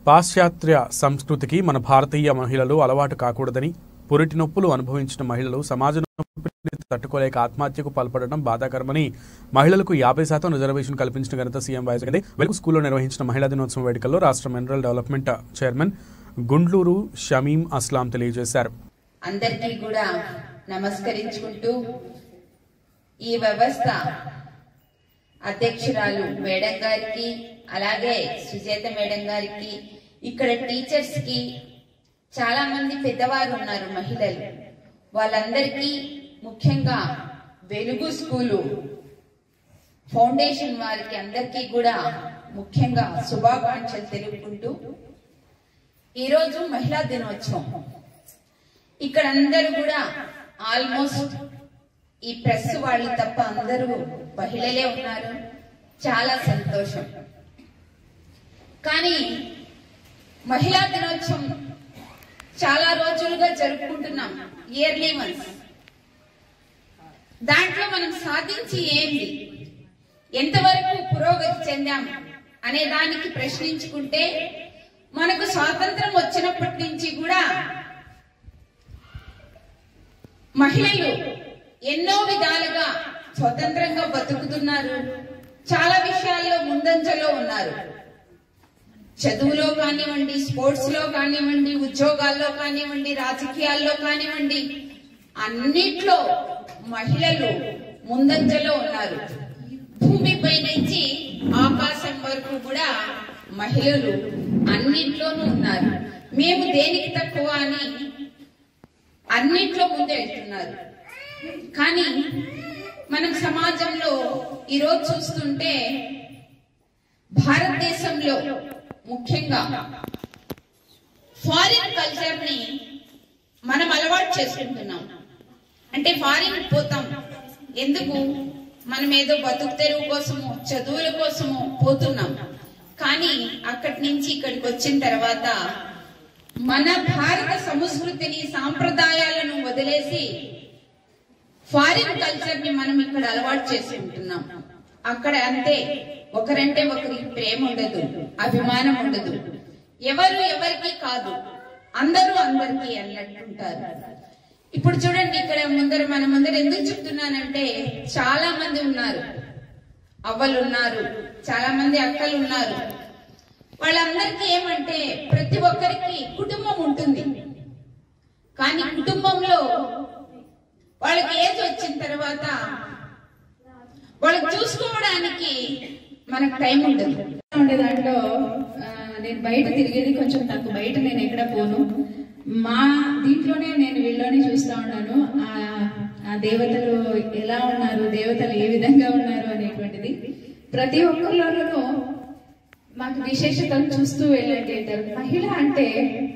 పాశ్చాత్య సంస్కృతికి మన భారతీయ మహిళలు అలవాటు కాకూడదని పురిటి నొప్పులు అనుభవించిన మహిళలు సమాజ నొప్పిని తట్టుకోలేక ఆత్మహత్యకు పాల్పడడం బాధాకరమని మహిళలకు యాభై శాతం రిజర్వేషన్ కల్పించిన ఘనత సీఎం వైఎస్ జగన్ వెలుగు స్కూల్లో నిర్వహించిన మహిళా దినోత్సవం వేడుకల్లో రాష్ట్ర mineral development chairman Gundluru Shamim Aslam తెలియజేశారు అందరికీ కూడా నమస్కరించుకుంటూ ఈ వ్యవస్థ అధ్యక్షురాలు మేడం గారికి అలాగే సుజాత మేడం గారికి ఇక్కడ టీచర్స్ కి చాలా మంది పెద్దవారు ఉన్నారు మహిళలు వాళ్ళందరికీ ముఖ్యంగా వెలుగు స్కూలు ఫౌండేషన్ వారికి అందరికీ కూడా ముఖ్యంగా శుభాకాంక్షలు తెలుపుకుంటూ ఈరోజు మహిళా దినోత్సవం ఇక్కడ అందరూ కూడా ఆల్మోస్ట్ ఈ ప్రెస్ వాళ్ళు తప్ప అందరూ మహిళలే ఉన్నారు చాలా సంతోషం కానీ మహిళా దినోత్సవం చాలా రోజులుగా జరుపుకుంటున్నాం ఇయర్లీ వన్స్ దాంట్లో మనం సాధించి ఏంటి ఎంతవరకు పురోగతి చెందాం అనే దానికి ప్రశ్నించుకుంటే మనకు స్వాతంత్రం వచ్చినప్పటి నుంచి కూడా మహిళలు ఎన్నో విధాలుగా స్వతంత్రంగా బతుకుతున్నారు చాలా విషయాల్లో ముందంజలో ఉన్నారు చదువులో కానివ్వండి స్పోర్ట్స్ లో కానివ్వండి ఉద్యోగాల్లో కానివ్వండి రాజకీయాల్లో కానివ్వండి అన్నిట్లో మహిళలు ముందంజలో ఉన్నారు భూమిపై నుంచి ఆకాశం వరకు కూడా మహిళలు అన్నిట్లోనూ ఉన్నారు మేము దేనికి తక్కువ అని అన్నిట్లో ముందు వెళ్తున్నారు కానీ మనం సమాజంలో ఈరోజు చూస్తుంటే భారతదేశంలో ముఖ్యంగా ఫారిన్ కల్చర్ ని మనం అలవాటు చేసుకుంటున్నాం అంటే ఫారిన్ పోతాం ఎందుకు మనం ఏదో బతుకు తెరువు కోసము చదువుల కోసము పోతున్నాం కానీ అక్కడి నుంచి ఇక్కడికి వచ్చిన తర్వాత మన భారత సంస్కృతిని సాంప్రదాయాలను వదిలేసి ఫారిన్ కల్చర్ ని మనం ఇక్కడ అలవాటు చేసి ఉంటున్నాం అక్కడ అంతే ఒకరంటే ఒకరికి ప్రేమ ఉండదు అభిమానం ఉండదు ఎవరు ఎవరికి కాదు అందరూ అందరికి అన్నట్టుంటారు ఇప్పుడు చూడండి ఇక్కడ ముందర మన ముందర ఎందుకు చెప్తున్నానంటే చాలా మంది ఉన్నారు అవ్వలు ఉన్నారు చాలా మంది అక్కలు ఉన్నారు వాళ్ళందరికీ ఏమంటే ప్రతి ఒక్కరికి కుటుంబం ఉంటుంది కానీ కుటుంబంలో వాళ్ళకి ఏజ్ వచ్చిన తర్వాత వాళ్ళకి చూసుకోవడానికి మనకు టైం ఉండదు ఉండే దాంట్లో ఆ, నేను బయట తిరిగేది కొంచెం తక్కువ బయట నేను ఎక్కడ పోను మా దీంట్లోనే నేను వీళ్ళలోనే చూస్తా ఉన్నాను ఆ ఆ దేవతలు ఎలా ఉన్నారు దేవతలు ఏ విధంగా ఉన్నారు అనేటువంటిది ప్రతి ఒక్కరిలోనూ మాకు విశేషతలు చూస్తూ వెళ్ళండి అంటారు మహిళ అంటే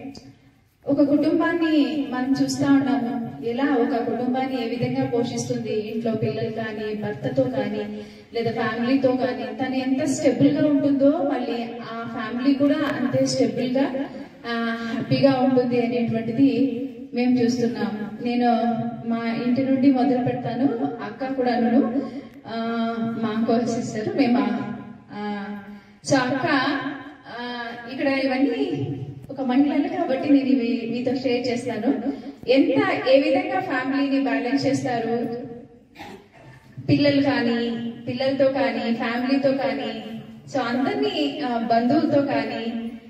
ఒక కుటుంబాన్ని మనం చూస్తా ఉన్నాము ఎలా ఒక కుటుంబాన్ని ఏ విధంగా పోషిస్తుంది ఇంట్లో పిల్లలు కానీ భర్తతో కానీ లేదా ఫ్యామిలీతో కానీ తను ఎంత స్టెబుల్ గా ఉంటుందో మళ్ళీ ఆ ఫ్యామిలీ కూడా అంతే స్టెబుల్ గా హ్యాపీగా ఉంటుంది అనేటువంటిది మేము చూస్తున్నాం నేను మా ఇంటి నుండి మొదలు పెడతాను అక్క కూడాను ఆ, మా ఇంకో సిస్టర్ మేము ఆ, సో అక్క ఆ, ఇక్కడ ఇవన్నీ ఒక మహిళలు కాబట్టి నేను ఇవి మీతో షేర్ చేస్తాను ఎంత ఏ విధంగా ఫ్యామిలీని బ్యాలెన్స్ చేస్తారు పిల్లలు కానీ పిల్లలతో కానీ ఫ్యామిలీతో కానీ సో అందరినీ ఆ, బంధువులతో కానీ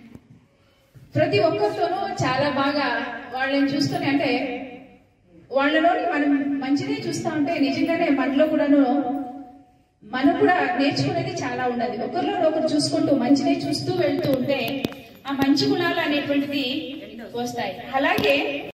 ప్రతి ఒక్కరితోనూ చాలా బాగా వాళ్ళని చూస్తూనే అంటే వాళ్ళలోని మనం మంచిదే చూస్తా ఉంటే నిజంగానే మనలో కూడాను మనం కూడా నేర్చుకునేది చాలా ఉన్నది ఒకరిలో ఒకరు చూసుకుంటూ మంచినే చూస్తూ వెళ్తూ ఉంటే ఆ మంచి గుణాలు అనేటువంటిది వస్తాయి అలాగే